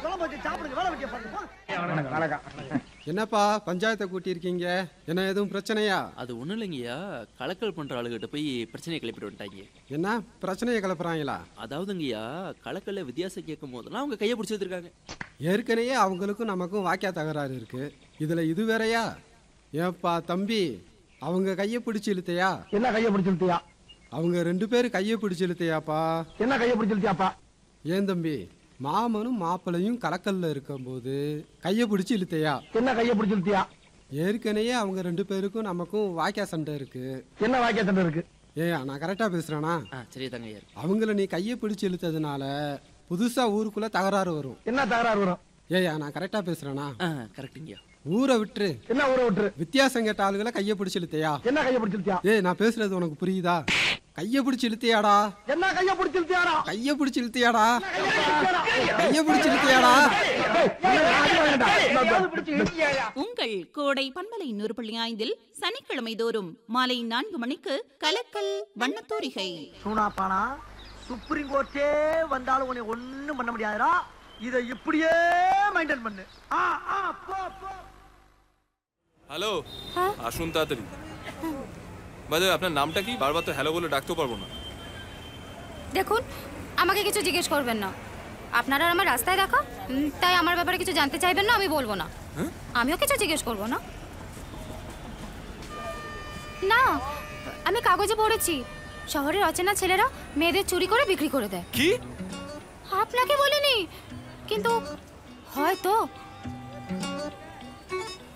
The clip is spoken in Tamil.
குழம்பு வச்சு சாப்பிடுங்க வேலை வெட்டிய பாருங்க போங்க. என்னப்பா பஞ்சாயத்தை கூட்டியிருக்கீங்க என்ன எதுவும் பிரச்சனையா அது ஒன்றும் இல்லைங்கய்யா கலக்கல் பண்ணுற ஆளுகிட்ட போய் பிரச்சனையை கிளப்பிட்டு வந்துட்டாங்க என்ன பிரச்சனையை கிளப்புறாங்களா அதாவதுங்கய்யா கலக்கல்ல வித்தியாசம் கேட்கும் போதெல்லாம் அவங்க கையை பிடிச்சி வச்சிருக்காங்க ஏற்கனவே அவங்களுக்கும் நமக்கும் வாக்கியா தகராறு இருக்கு இதுல இது வேறயா ஏப்பா தம்பி அவங்க கையை பிடிச்சி இழுத்தையா என்ன கையை பிடிச்சிருத்தியா அவங்க ரெண்டு பேரும் கையை பிடிச்சி இழுத்தையாப்பா என்ன கையை பிடிச்சிருத்தியாப்பா ஏன் தம்பி மாமனும் மாப்பிளையும் கலக்கல்ல இருக்கும்போது கையை பிடிச்சி இழுத்தையா என்ன கையை பிடிச்சிருத்தியா ஏற்கனவே அவங்க ரெண்டு பேருக்கும் நமக்கும் வாக்கியா சண்டை இருக்கு என்ன வாக்கிய சண்டை இருக்கு ஏய் நான் கரெக்டா பேசுறேனா ஆ சரி தாங்க ஐயா அவங்கள நீ கையை பிடிச்சி இழுத்ததுனால புதுசா ஊருக்குள்ள தகராறு வரும் என்ன தகராறு வரும் ஏய்யா நான் கரெக்டா பேசுறேனா ஆ கரெக்டுங்கய்யா ஊரை விட்டுரு என்ன ஊரை விட்டுரு வித்தியாசம் கேட்ட ஆளுகளை கையை பிடிச்சி இழுத்தையா என்ன கையை பிடிச்சிருத்தியா ஏய் நான் பேசுறது உனக்கு புரியுதா கையை பிடிச்சி இழுத்தியாடா என்ன கையை பிடிச்சிருத்தியாடா கையை பிடிச்சி இழுத்தியாடா கையை பிடிச்சி இழுத்தியாடா உங்கள் கோடை பண்பலை நூறு புள்ளி ஐந்தில் சனிக்கிழமை தோறும் மாலை நான்கு மணிக்கு கலக்கல் வண்ணத்தூரிகை சூனாப்பானா சுப்ரீம் கோர்ட்டே வந்தாலும் உன்னை ஒண்ணும் பண்ண முடியாதுடா இதை இப்படியே மெயின்டைன் பண்ணு ஆ ஆ போ போ হ্যালো আসুন তাড়াতাড়ি বাদে আপনার নামটা কি বারবার তো হ্যালো বলে ডাকতেও পারবো না দেখুন আমাকে কিছু জিজ্ঞেস করবেন না আপনারা আর আমার রাস্তায় দেখা উম, তাই আমার ব্যাপারে কিছু জানতে চাইবেন না আমি বলবো না আমিও কিছু জিজ্ঞেস করবো না না আমি কাগজে পড়েছি শহরের অচেনা ছেলেরা মেয়েদের চুরি করে বিক্রি করে দেয় কি আপনাকে বলিনি কিন্তু হয়তো